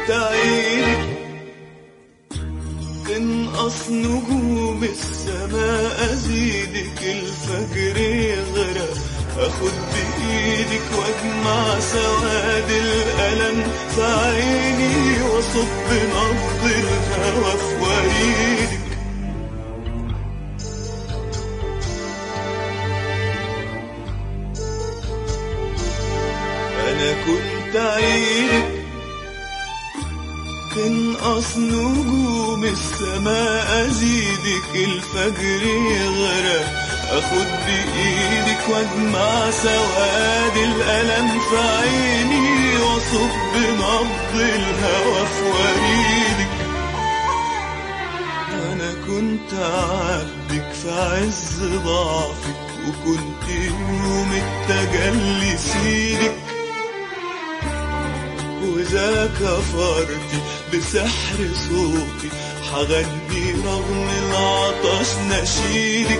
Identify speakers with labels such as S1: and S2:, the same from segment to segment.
S1: كنت عينك تنقص نجوم السماء ازيدك الفجر يغرق اخد بايدك واجمع سواد الالم في عيني واصب نبض الهوى في وريدك انا كنت عينك تنقص نجوم السماء ازيدك الفجر يغرق اخد بايدك واجمع سواد الالم في عيني واصب نبض الهوى في وريدك انا كنت عبدك في عز ضعفك وكنت يوم التجلي سيدك وإذا كفرت بسحر صوتي حغني رغم العطش نشيدك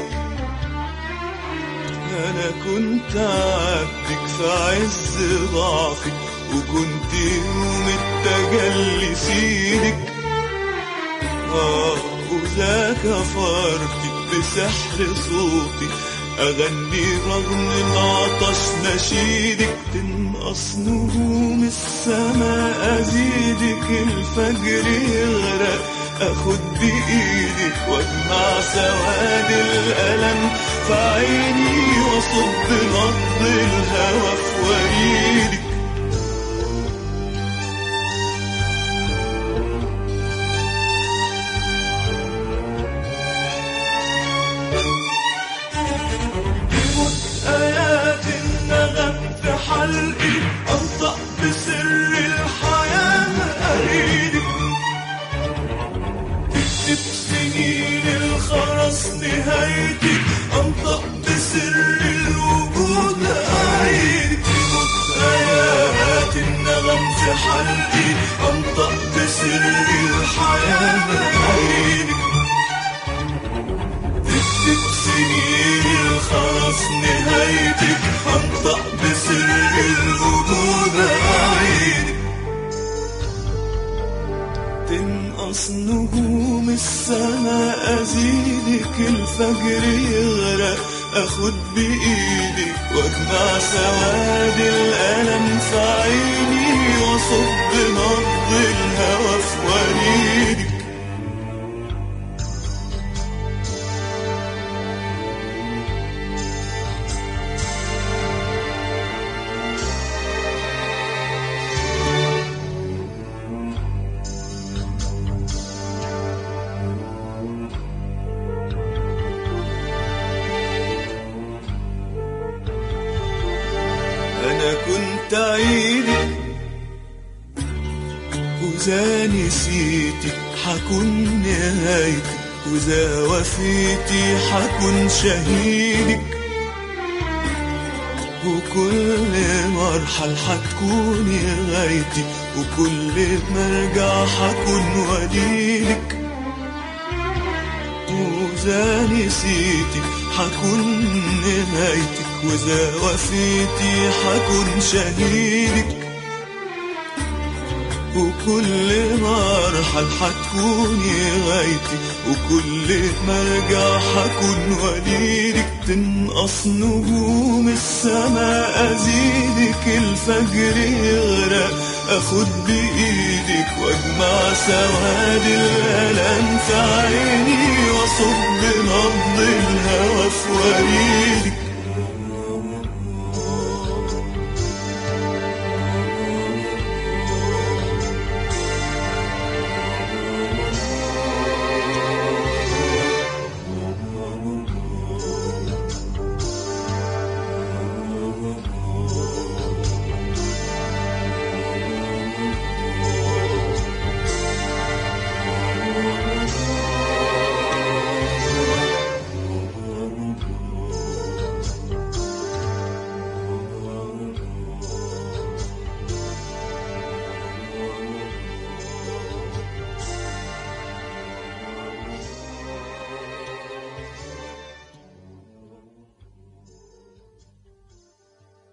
S1: أنا كنت عبدك في عز ضعفك وكنت يوم التجلي سيدك آه وإذا كفرت بسحر صوتي أغني رغم العطش نشيدك تنقص نجوم السماء أزيدك الفجر يغرق أخد بإيدك واجمع سواد الألم في عيني وأصب نبض الهوى في وريدك آيات النغم في حلقي أنطق بسر الحياة أريدك تكتب سنين الخرس نهايتك أنطق بسر الوجود أعيدك آيات النغم في حلقي أنطق بسر الحياة أريدك تكتب سنين الخلاص نهايتك انطق بسر الوجود اعيدك تنقص نجوم السماء ازيدك الفجر يغرق اخد بايدك واجمع سواد الالم في عيني واصب نبض الهوى في وريدك أنا كنت عيدك وإذا نسيتك حكون نهايتك وإذا وفيتي حكون شهيدك وكل مرحل حتكوني غايتي وكل مرجع حكون وليدك وإذا نسيتي حكون نهايتك وإذا وفيتي حكون شهيدك وكل مرحل حتكوني غايتي وكل مرجع حكون وليدك تنقص نجوم السماء أزيدك الفجر يغرق أخد بإيدك واجمع سواد الألم في عيني وأصب نبض الهوى في وريدك